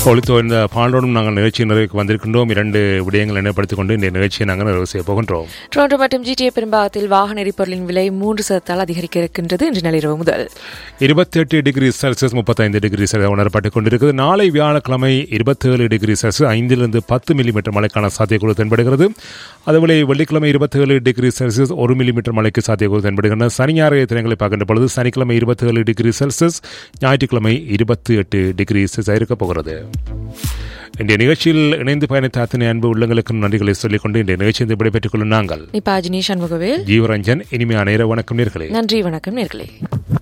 ஒழித்தோ இந்த பாண்டோடும் நாங்கள் நிகழ்ச்சி நிறைவுக்கு வந்திருக்கின்றோம் இரண்டு விடயங்கள் நினைப்படுத்திக் கொண்டு இந்த நிகழ்ச்சியை நாங்கள் நிறைவு செய்ய போகின்றோம் டொரண்டோ மற்றும் ஜிடிஏ பெரும்பாகத்தில் வாகன எரிபொருளின் விலை மூன்று சதத்தால் அதிகரிக்க இருக்கின்றது இன்று நள்ளிரவு முதல் இருபத்தி எட்டு டிகிரி செல்சியஸ் முப்பத்தைந்து டிகிரி செல்சியஸ் உணரப்பட்டுக் கொண்டிருக்கிறது நாளை வியாழக்கிழமை இருபத்தேழு டிகிரி செல்சியஸ் ஐந்திலிருந்து பத்து மில்லிமீட்டர் மழைக்கான சாத்தியக்கூறு தென்படுகிறது அதுபோல வெள்ளிக்கிழமை இருபத்தேழு டிகிரி செல்சியஸ் ஒரு மில்லிமீட்டர் மழைக்கு சாத்தியக்கூறு தென்படுகின்றன சனி ஞாயிறு தினங்களை பார்க்கின்ற பொழுது சனிக்கிழமை இருபத்தேழு டிகிரி செல்சியஸ் ஞாயிற்றுக்கிழமை இருபத்தி எட்டு டிகிரி செல்சியஸ் இருக்கப் போகிறது இன்றைய நிகழ்ச்சியில் இணைந்து பயணித்த அத்தனை அன்பு உள்ளங்களுக்கும் நன்றிகளை சொல்லிக்கொண்டு இன்றைய நிகழ்ச்சியை விடைபெற்றுக் கொள்ளும் நாங்கள் நிபா அஜினி சண்முகவேல் ஜீவரஞ்சன் இனிமையான இரவு வணக்கம் நேர்களே நன்றி வணக்கம் நேர்களே